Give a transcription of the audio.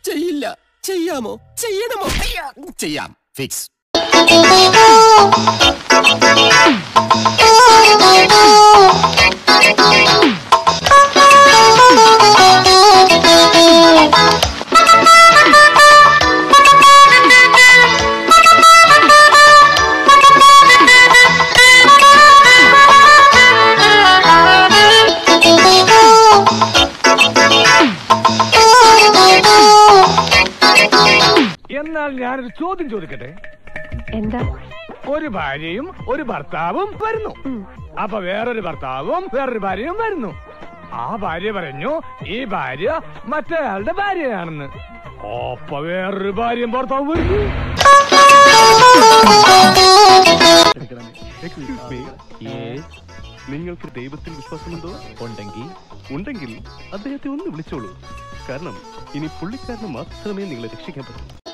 ചെയ്യില്ല ചെയ്യാമോ ചെയ്യണമോ അയ്യ, ചെയ്യാം ഫിക്സ് എന്നാൽ ഞാനൊരു ചോദ്യം ചോദിക്കട്ടെ എന്താ ഒരു ഭാര്യയും ഒരു ഭർത്താവും വരുന്നു അപ്പൊ വേറൊരു ഭർത്താവും വേറൊരു ഭാര്യയും വരുന്നു ആ ഭാര്യ പറഞ്ഞു ഈ ഭാര്യ മറ്റേയാളുടെ ഭാര്യയാണെന്ന് അപ്പൊ വേറൊരു ഭാര്യയും ഭർത്താവും വരുന്നു നിങ്ങൾക്ക് ദൈവത്തിൽ വിശ്വാസമുണ്ടോ ഉണ്ടെങ്കിൽ ഉണ്ടെങ്കിൽ അദ്ദേഹത്തെ ഒന്ന് വിളിച്ചോളൂ കാരണം ഇനി പുള്ളിക്കാരന് മാത്രമേ നിങ്ങളെ രക്ഷിക്കാൻ പറ്റൂ